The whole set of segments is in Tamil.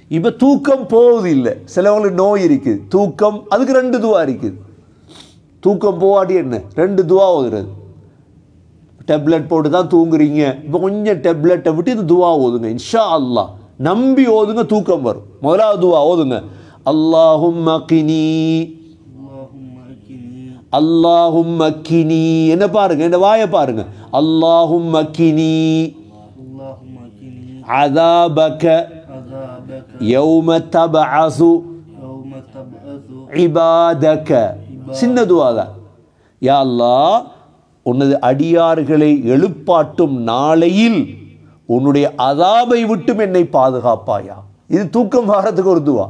இப்போ தூக்கம் போகுது இல்லை சிலவங்களுக்கு நோய் இருக்குது தூக்கம் அதுக்கு ரெண்டு துவா இருக்குது தூக்கம் போகாட்டி என்ன ரெண்டு துவா ஓதுறது டெப்லெட் போட்டு தான் தூங்குறீங்க இப்போ கொஞ்சம் டெப்லெட்டை விட்டு இந்த துவா ஓதுங்க இன்ஷா அல்லாஹ் நம்பி ஓதுங்க தூக்கம் வரும் முதலாவது துவா ஓதுங்க அல்லாஹும் மக்கினி اللهم أكني அல்லாஹும் மக்கினி என்ன பாருங்க இந்த வாயை பாருங்க அல்லாஹும் மக்கினி اللهم أكني عذابك عذابك يوم تبعث يوم تبعث இபாதக சின்ன துவாதான் யா அல்லாஹ் உனது அடியார்களை எழுப்பாட்டும் நாளையில் உன்னுடைய அதாபை விட்டும் என்னை பாதுகாப்பாயா இது தூக்கம் வாரத்துக்கு ஒரு துவா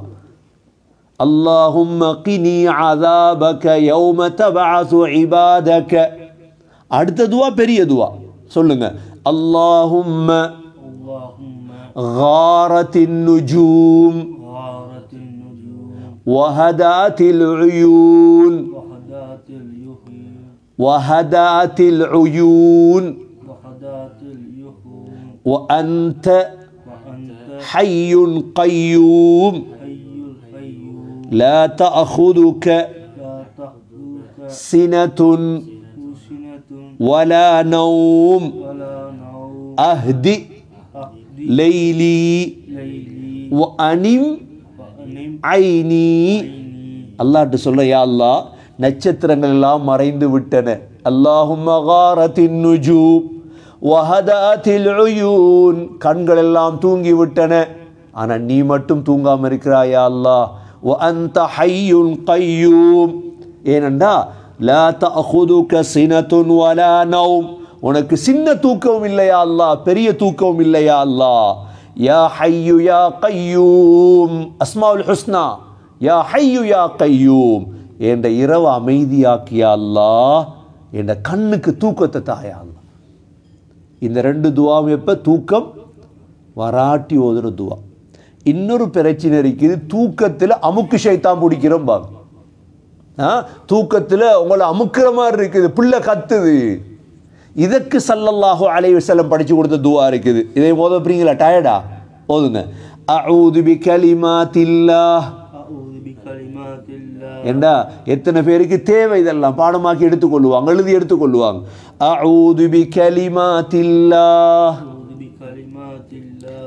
اللهم قني عذابك يوم تبعث عبادك அடுத்த துவா பெரிய துவா சொல்லுங்க اللهم اللهم غارت النجوم غارت النجوم وهدات العيون وحدات اليهود وهدات العيون وحدات اليهود وأنت وأنت حي قيوم حي القيوم لا تأخذك لا تأخذك سنة سنة ولا نوم ولا نوم أهدئ أهدي ليلي ليلي وأنم وأنم عيني عيني அல்லாஹ்ட்ட சொல்ல யா அல்லாஹ் நட்சத்திரங்கள் எல்லாம் மறைந்து விட்டன அல்லாஹும் மகாரத்தின் நுஜூம் வஹதாத்தில் உயூன் கண்கள் எல்லாம் தூங்கி விட்டன ஆனா நீ மட்டும் தூங்காம இருக்கிறாயா அல்லாஹ் வ அன்த ஹய்யுன் கையூம் ஏனண்டா லா தஅخذுக சினத்துன் வலா நௌம் உனக்கு சின்ன தூக்கம் இல்லையா அல்லாஹ் பெரிய தூக்கம் இல்லையா அல்லாஹ் யா ஹய்யு யா கையூம் அஸ்மாவுல் ஹுஸ்னா யா ஹய்யு யா கையூம் என்ற இரவு அமைதியாக்கியா அல்லாஹ் என்ற கண்ணுக்கு தூக்கத்தை தாயா அல்லாஹ் இந்த ரெண்டு துவாவும் எப்போ தூக்கம் வராட்டி ஓதுற துவா இன்னொரு பிரச்சனை இருக்குது தூக்கத்தில் அமுக்கு ஷைத்தான் பிடிக்கிறோம் பாங்க ஆ தூக்கத்தில் உங்களை அமுக்கிற மாதிரி இருக்குது பிள்ளை கத்துது இதற்கு சல்லல்லாஹு அலைஹி வஸல்லம் படிச்சு கொடுத்த துவா இருக்குது இதை ஓதப்படுறீங்களா டயர்டா ஓதுங்க அஊது பி கலிமாத்தில்லாஹ் أعوذ بكلمات الله ஏண்டா எத்தனை பேருக்கு தேவை இதெல்லாம் பாடமாக்கி எடுத்துக்கொள்ளுவாங்க எழுதி எடுத்துக்கொள்ளுவாங்க அஊது பி கலிமாத்தில்லாஹ் أعوذ بكلمات الله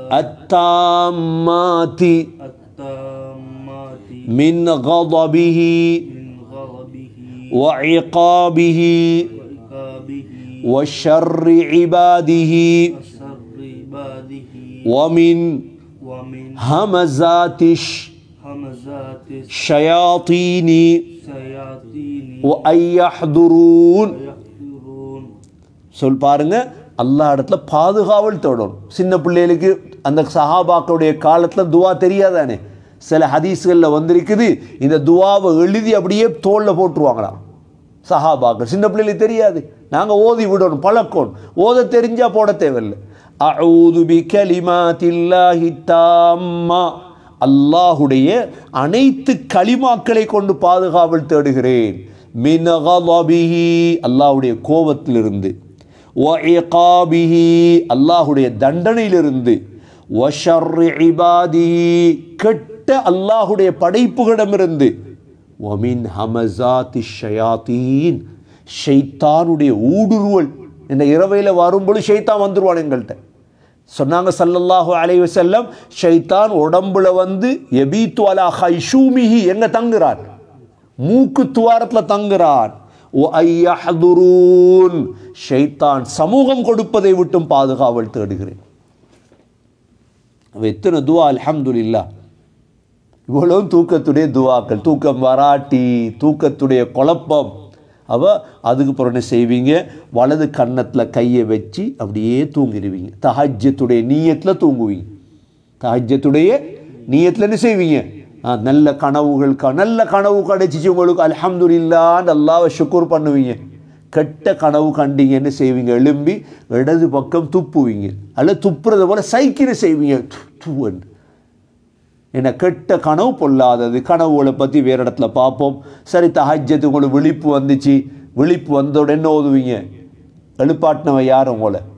அத்தாமாத்தி التامات மின் கதபிஹி من غضبه وعقابه وعقابه وشر عباده وشر عباده ومن ومن همزات همزات الشياطين الشياطين وأن يحضرون ويحضرون சொல் பாருங்க அல்லாஹ் இடத்துல பாதுகாவல் தேடணும் சின்ன பிள்ளைகளுக்கு அந்த சஹாபாக்களுடைய காலத்துல துவா தெரியாதானே சில ஹதீஸ்களில் வந்திருக்குது இந்த துவாவை எழுதி அப்படியே தோல்ல போட்டுருவாங்களாம் சஹாபாக்கள் சின்ன பிள்ளைகளுக்கு தெரியாது நாங்க ஓதி விடணும் பழக்கணும் ஓத தெரிஞ்சா போட தேவையில்லை அஊது பி கலிமாத்தில்லாஹி தாம்மா அல்லாஹுடைய அனைத்து களிமாக்களை கொண்டு பாதுகாவல் தேடுகிறேன் மினகலபிஹி அல்லாஹ்வுடைய கோபத்திலிருந்து வஇகாபிஹி அல்லாஹுடைய தண்டனையிலிருந்து வஷர்ரி இபாதிஹி கெட்ட அல்லாஹுடைய படைப்புகளிடமிருந்து ஒமின் ஹமசாத்தி ஷயாத்தீன் ஷைத்தானுடைய ஊடுருவல் இந்த இரவையில் வரும்பொழுது ஷைத்தான் வந்துருவான் எங்கள்கிட்ட சொன்னாங்க ஸல்லல்லாஹு அலைஹி வஸல்லம் ஷைத்தான் உடம்புல வந்து எபீத்து அலா ஹைஷூமிஹி எங்க தங்குறான் மூக்கு துவாரத்தில் தங்குறான் ஓ ஐயஹதுரூன் ஷைத்தான் சமூகம் கொடுப்பதை விட்டும் பாதுகாவல் தேடுகிறேன் அவ எத்தனை துவா அல்ஹம்துலில்லாஹ் இவ்வளவும் தூக்கத்துடைய துவாக்கள் தூக்கம் வராட்டி தூக்கத்துடைய குழப்பம் அவ அதுக்கு பிறகு என்ன செய்வீங்க வலது கன்னத்தில் கையை வச்சு அப்படியே தூங்கிடுவீங்க தஹஜ்ஜத்துடைய நீயத்தில் தூங்குவீங்க தஹஜ்ஜத்துடைய நீயத்தில் என்ன செய்வீங்க ஆ, நல்ல கனவுகள் க- நல்ல கனவு கிடைச்சிச்சு உங்களுக்கு அல்ஹம்துலில்லான்னு அல்லாவை ஷுக்கூர் பண்ணுவீங்க கெட்ட கனவு கண்டீங்க என்ன செய்வீங்க எழும்பி இடது பக்கம் துப்புவீங்க அல்ல துப்புறதை போல சைக்கிள் செய்வீங்க து, துன்னு என்ன கெட்ட கனவு பொல்லாதது கனவுகளை பற்றி வேறு இடத்துல பார்ப்போம் சரி தஹஜ்ஜத்து உங்களுக்கு விழிப்பு வந்துச்சு விழிப்பு வந்தோட என்ன ஓதுவீங்க எழுப்பாட்டினவன் யார் உங்களை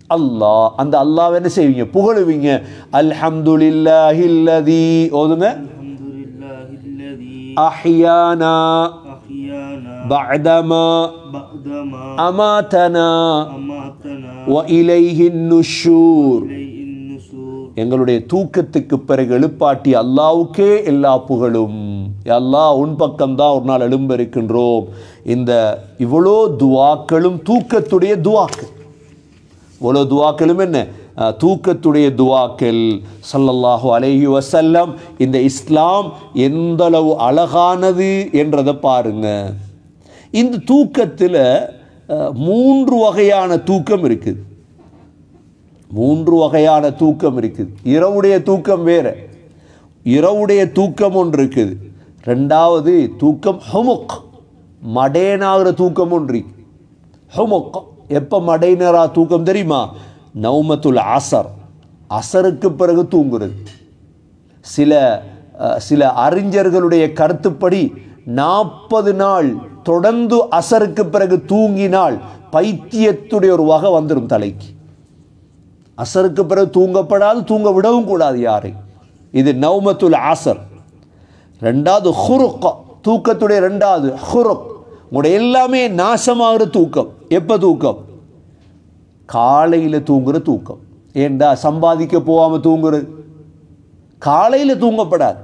அல்லாஹ் அந்த அல்லாஹ் என்ன செய்வீங்க புகழுவீங்க அல்ஹம்துலில்லாஹில்லதி ஓதுங்க الحمد لله الذي அஹ்யானா أحيانا பஅதமா بعدما அமாதனா أماتنا வ இலைஹின் நுஷூர் إليه النشور எங்களுடைய தூக்கத்துக்கு பிறகு எழுப்பாட்டி அல்லாவுக்கே எல்லா புகழும் யா அல்லாஹ் உன் பக்கம்தான் ஒரு நாள் எழும்ப இருக்கின்றோம் இந்த இவ்வளோ துவாக்களும் தூக்கத்துடைய துவாக்கள் இவ்வளோ துவாக்களும் என்ன அஹ், தூக்கத்துடைய துவாக்கள் ஸல்லல்லாஹு அலைஹி வஸல்லம் இந்த இஸ்லாம் எந்த அளவு அழகானது என்றதை பாருங்க இந்த தூக்கத்தில் மூன்று வகையான தூக்கம் இருக்குது மூன்று வகையான தூக்கம் இருக்குது இரவுடைய தூக்கம் வேற இரவுடைய தூக்கம் ஒன்று இருக்குது ரெண்டாவது தூக்கம் ஹொமுக் மடேனாகிற தூக்கம் ஒன்று இருக்கு ஹொமுக் எப்போ மடைனரா தூக்கம் தெரியுமா நௌமத்துல் அசர் அசருக்கு பிறகு தூங்குறது சில அஹ், சில அறிஞர்களுடைய கருத்துப்படி நாற்பது நாள் தொடர்ந்து அசருக்கு பிறகு தூங்கினால் பைத்தியத்துடைய ஒரு வகை வந்துடும் தலைக்கு அசருக்கு பிறகு தூங்கப்படாது தூங்க விடவும் கூடாது யாரை இது நௌமத்துல் ஆசர் ரெண்டாவது ஹுருக் தூக்கத்துடைய ரெண்டாவது ஹுருக் உங்களுடைய எல்லாமே நாசமாகிற தூக்கம் எப்போ தூக்கம் காலையில் தூங்குற தூக்கம் ஏண்டா சம்பாதிக்க போகாமல் தூங்குறது காலையில் தூங்கப்படாது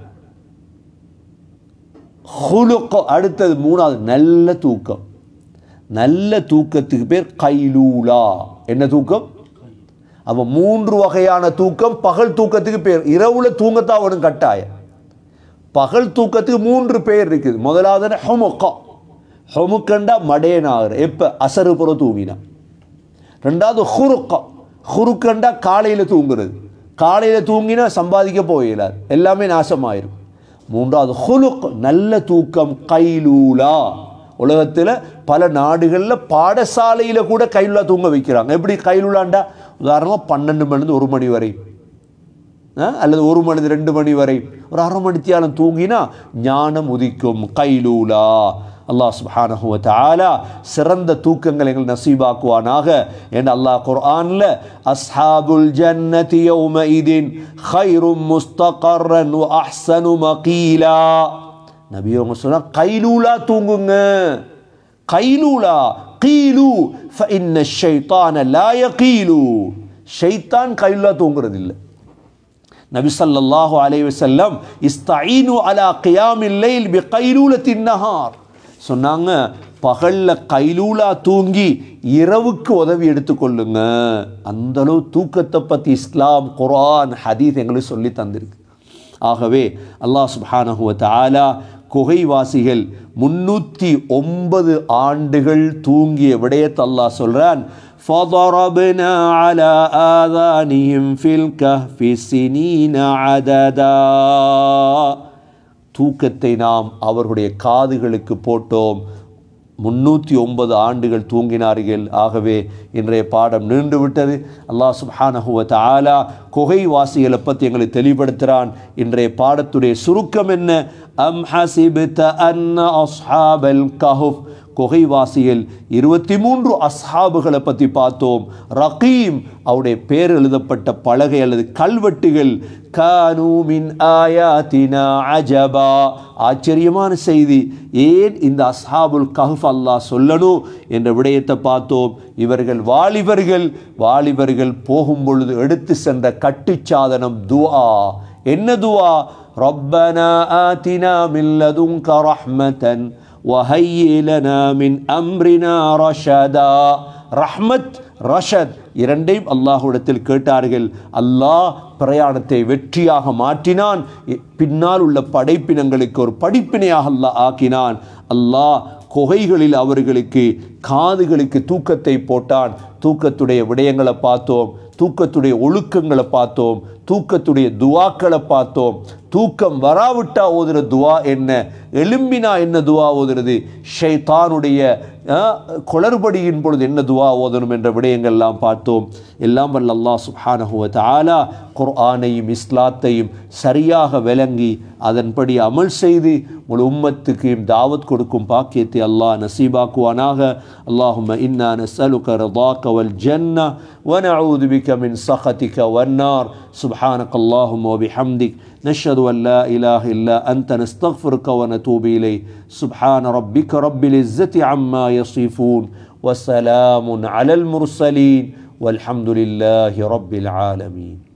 ஹுலுக் அடுத்தது மூணாவது நல்ல தூக்கம் நல்ல தூக்கத்துக்கு பேர் கைலூலா என்ன தூக்கம் அப்போ மூன்று வகையான தூக்கம் பகல் தூக்கத்துக்கு பேர் இரவுல தூங்கத்தான் வரும் கட்டாயம் பகல் தூக்கத்துக்கு மூன்று பேர் இருக்குது முதலாவது ஹொமுக்கா ஹொமுக்கண்டா மடேனாகிற எப்போ அசரு புற தூங்கினா ரெண்டாவது ஹுருக்கா ஹுருக்கண்டா காலையில் தூங்குறது காலையில் தூங்கினா சம்பாதிக்க போயிடாது எல்லாமே நாசமாயிரும் மூன்றாவது ஹுலுக் நல்ல தூக்கம் கைலூலா உலகத்தில் பல நாடுகளில் பாடசாலையில் கூட கைலுலா தூங்க வைக்கிறாங்க எப்படி கைலுலாண்டா உதாரணமாக பன்னெண்டு மணிலேருந்து ஒரு மணி வரை ஆ? அல்லது ஒரு மணி ரெண்டு மணி வரை ஒரு அரை மணித்தியாலம் தூங்கினா ஞானம் உதிக்கும் கைலூலா அல்லாஹ் சுப்ஹானஹு வ தஆலா சிறந்த தூக்கங்களை எங்கள் நசீபாக்குவானாக என்று அல்லாஹ் குர்ஆன்ல அஸ்ஹாபுல் ஜன்னதி யௌமஇதின் ஹைரும் முஸ்தகர்ரன் வ அஹ்ஸனு மகீலா நபி அவங்க சொன்னா கைலூலா தூங்குங்க கைலூலா கீலு فإن الشيطان لا يقيل ஷைத்தான் கைலூலா தூங்குறது இல்லை நபி ஸல்லல்லாஹு அலைஹி வஸல்லம் இஸ்தஈனு அலா கியாமில் லைல் பி கைலூலத்தின் நஹார் சொன்னாங்க பகல்ல கைலூலா தூங்கி இரவுக்கு உதவி எடுத்துக்கொள்ளுங்க அந்த அளவு தூக்கத்தை பற்றி இஸ்லாம் குர்ஆன் ஹதீஸ் எங்களுக்கு சொல்லி தந்திருக்கு ஆகவே அல்லாஹ் சுப்ஹானஹு வ தஆலா குகைவாசிகள் முன்னூற்றி ஒன்பது ஆண்டுகள் தூங்கிய விடயத்தை அல்லாஹ் சொல்றான் فضربنا على آذانهم في الكهف سنين عددا தூக்கத்தை நாம் அவர்களுடைய காதுகளுக்கு போட்டோம் முன்னூற்றி ஒன்பது ஆண்டுகள் தூங்கினார்கள் ஆகவே இன்றைய பாடம் நீண்டு விட்டது அல்லாஹ் சுப்ஹானஹு வ தஆலா குகைவாசிகளை பற்றி எங்களை தெளிவுபடுத்துகிறான் இன்றைய பாடத்துடைய சுருக்கம் என்ன அம் ஹசிப்த அன்ன அஸ்ஹாபல் கஹுஃப் குகைவாசிகள் இருபத்தி மூன்று அஸ்ஹாபுகளை பற்றி பார்த்தோம் ரகீம் அவருடைய பேர் எழுதப்பட்ட பலகை அல்லது கல்வெட்டுகள் கானூ மின் ஆயாத்தினா அஜபா ஆச்சரியமான செய்தி ஏன் இந்த அஸ்ஹாபுல் கஹ்ஃப் அல்லாஹ் சொல்லணும் என்ற விடயத்தை பார்த்தோம் இவர்கள் வாலிபர்கள் வாலிபர்கள் போகும் பொழுது எடுத்து சென்ற கட்டுச்சாதனம் துஆ என்ன துஆ ரப்பனா ஆத்தினா மின் லதுன்க ரஹ்மதன் وهيئ لنا من أمرنا رشدا ரஹ்மத் ரஷத் இரண்டையும் அல்லாஹ்விடத்தில் கேட்டார்கள் அல்லாஹ் பிரயாணத்தை வெற்றியாக மாற்றினான் இ- பின்னால் உள்ள படைப்பினங்களுக்கு ஒரு படிப்பினையாக அல்லாஹ் ஆக்கினான் அல்லாஹ் குகைகளில் அவர்களுக்கு காதுகளுக்கு தூக்கத்தை போட்டான் தூக்கத்துடைய விடயங்களை பார்த்தோம் தூக்கத்துடைய ஒழுக்கங்களை பார்த்தோம் தூக்கத்துடைய துவாக்களை பார்த்தோம் தூக்கம் வராவிட்டா ஓதுற துவா என்ன எலும்பினா என்ன துவா ஓதுறது ஷைத்தானுடைய அஹ், குளறுபடியின் பொழுது என்ன துவா ஓதணும் என்ற விடயங்கள்லாம் பார்த்தோம் எல்லாம் வல்ல அல்லாஹ் சுப்ஹானஹு வ தஆலா குர்ஆனையும் இஸ்லாத்தையும் சரியாக விளங்கி அதன்படி அமல் செய்து முழு உம்மத்துக்கு தாவத் கொடுக்கும் பாக்கியத்தை அல்லாஹ் நசீபாக்குவானாக அல்லாஹும்ம இன்னா நஸ்அலுக ரضاك والجنة ونعوذ بك من سخطك والنار سبحانك اللهم وبحمدك نشهد أن لا إله إلا أنت نستغفرك ونتوب إليك سبحان ربك رب العزة عما يصفون وسلام على المرسلين والحمد لله رب العالمين